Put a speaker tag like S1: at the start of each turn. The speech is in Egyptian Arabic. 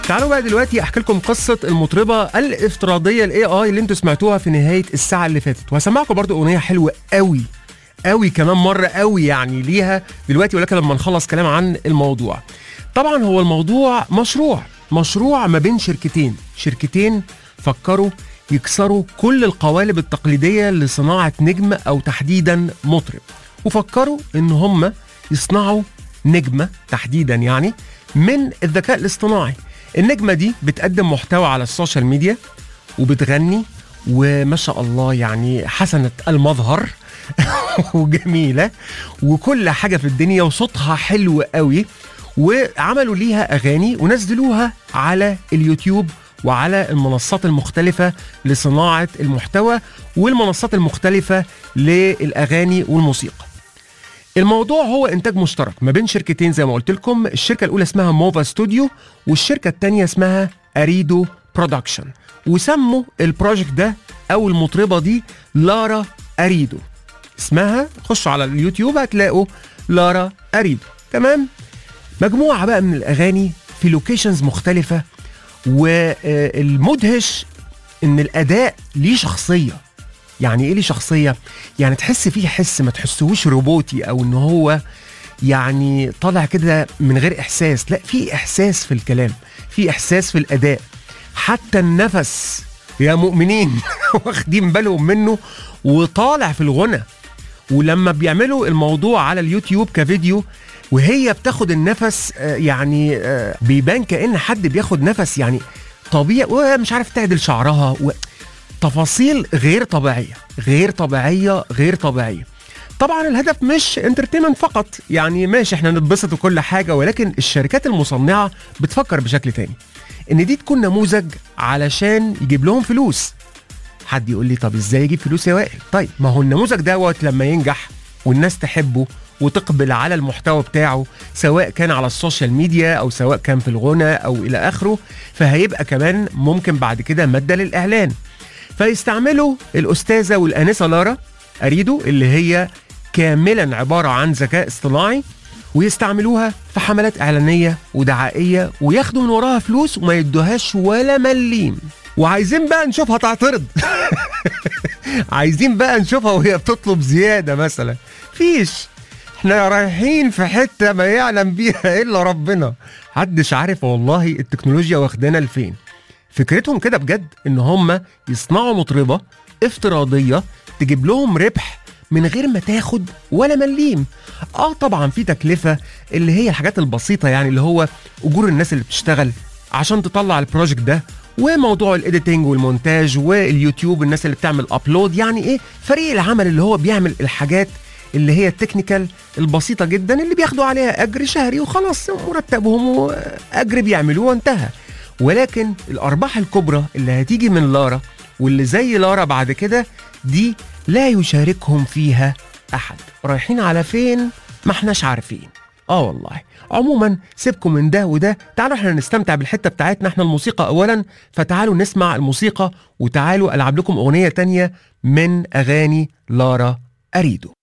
S1: تعالوا بقى دلوقتي احكي لكم قصه المطربه الافتراضيه الاي اي اللي انتوا سمعتوها في نهايه الساعه اللي فاتت وهسمعكم برضو اغنيه حلوه قوي قوي كمان مره قوي يعني ليها دلوقتي ولكن لما نخلص كلام عن الموضوع طبعا هو الموضوع مشروع مشروع ما بين شركتين شركتين فكروا يكسروا كل القوالب التقليديه لصناعه نجم او تحديدا مطرب وفكروا ان هم يصنعوا نجمه تحديدا يعني من الذكاء الاصطناعي النجمه دي بتقدم محتوى على السوشيال ميديا وبتغني وما شاء الله يعني حسنه المظهر وجميله وكل حاجه في الدنيا وصوتها حلو قوي وعملوا ليها اغاني ونزلوها على اليوتيوب وعلى المنصات المختلفة لصناعة المحتوى والمنصات المختلفة للأغاني والموسيقى الموضوع هو إنتاج مشترك ما بين شركتين زي ما قلت لكم الشركة الأولى اسمها موفا ستوديو والشركة الثانية اسمها أريدو برودكشن وسموا البروجكت ده أو المطربة دي لارا أريدو اسمها خشوا على اليوتيوب هتلاقوا لارا أريدو تمام مجموعة بقى من الأغاني في لوكيشنز مختلفة والمدهش ان الاداء ليه شخصيه يعني ايه ليه شخصيه يعني تحس فيه حس ما تحسهوش روبوتي او ان هو يعني طالع كده من غير احساس لا في احساس في الكلام في احساس في الاداء حتى النفس يا مؤمنين واخدين بالهم منه وطالع في الغنى ولما بيعملوا الموضوع على اليوتيوب كفيديو وهي بتاخد النفس آه، يعني آه، بيبان كأن حد بياخد نفس يعني طبيعي ومش عارف تعدل شعرها و... تفاصيل غير طبيعية غير طبيعية غير طبيعية طبعا الهدف مش انترتينمنت فقط يعني ماشي احنا نتبسط وكل حاجة ولكن الشركات المصنعة بتفكر بشكل تاني ان دي تكون نموذج علشان يجيب لهم فلوس حد يقول لي طب ازاي يجيب فلوس يا وائل طيب ما هو النموذج دوت لما ينجح والناس تحبه وتقبل على المحتوى بتاعه سواء كان على السوشيال ميديا او سواء كان في الغنى او الى اخره فهيبقى كمان ممكن بعد كده ماده للاعلان فيستعملوا الاستاذه والانسه لارا اريدو اللي هي كاملا عباره عن ذكاء اصطناعي ويستعملوها في حملات اعلانيه ودعائيه وياخدوا من وراها فلوس وما يدوهاش ولا مليم وعايزين بقى نشوفها تعترض عايزين بقى نشوفها وهي بتطلب زياده مثلا فيش احنا رايحين في حته ما يعلم بيها الا ربنا محدش عارف والله التكنولوجيا واخدانا لفين فكرتهم كده بجد ان هم يصنعوا مطربه افتراضيه تجيب لهم ربح من غير ما تاخد ولا مليم اه طبعا في تكلفه اللي هي الحاجات البسيطه يعني اللي هو اجور الناس اللي بتشتغل عشان تطلع البروجكت ده وموضوع الايديتنج والمونتاج واليوتيوب الناس اللي بتعمل ابلود يعني ايه فريق العمل اللي هو بيعمل الحاجات اللي هي التكنيكال البسيطه جدا اللي بياخدوا عليها اجر شهري وخلاص مرتبهم واجر بيعملوه وانتهى ولكن الارباح الكبرى اللي هتيجي من لارا واللي زي لارا بعد كده دي لا يشاركهم فيها احد رايحين على فين ما احناش عارفين اه والله عموما سيبكم من ده وده تعالوا احنا نستمتع بالحته بتاعتنا احنا الموسيقى اولا فتعالوا نسمع الموسيقى وتعالوا العب لكم اغنيه تانية من اغاني لارا اريدو